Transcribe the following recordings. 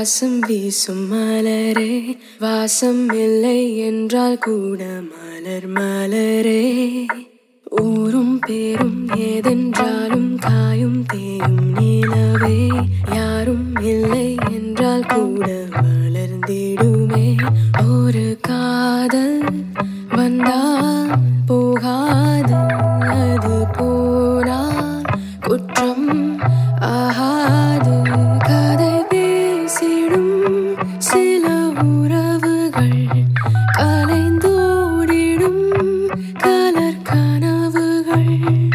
வாசம் வீசும் மலரே வாசம் இல்லை என்றால் கூட மலர் மலரே ஊரும் பேரும் ஏதென்றாலும் காயும் தேயும் நிலவே யாரும் இல்லை என்றால் கூட வளர்ந்திடுமே ஒரு காதல் வந்தால் போகாது அது போனால் குற்றம் ஆகாது கதை பேசிடும் சில உறவுகள் கலைந்தோடிடும் கலர் கனவுகள்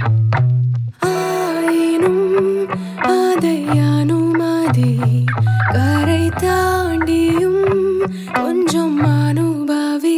ஆயினும் அதை அனுமதி கரை தாண்டியும் கொஞ்சம் அனுபவி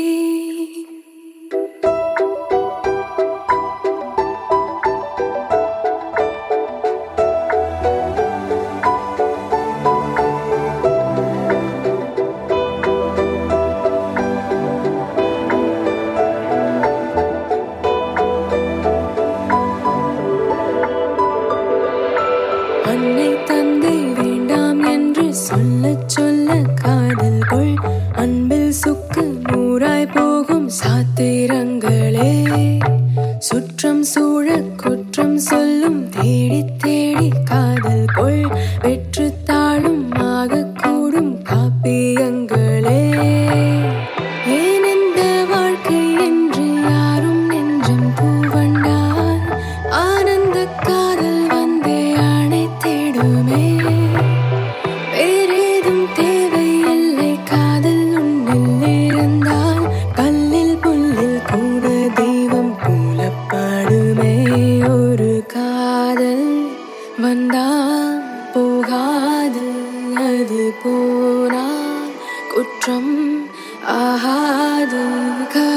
அன்னை தந்தை வேண்டாம் என்று சொல்ல சொல்ல காதல் கொள் அன்பில் சுக்கு நூறாய் போகும் சாத்திரங்களே சுற்றம் சூழ குற்றம் சொல்லும் தேடி தேடி காதல் கொள் வெற்று தாழும் ஆகக்கூடும் காப்பியங்களே ஏன் இந்த வாழ்க்கை என்று யாரும் நெஞ்சம் பூவண்டார் ஆனந்த காதல் வந்தே அணைத்திடுமே வேறேதும் தேவையில்லை காதல் உன்னில் இருந்தால் கல்லில் புல்லில் கூட தெய்வம் போலப்படுமே ஒரு காதல் வந்தால் போகாது அது போனால் குற்றம் ஆகாது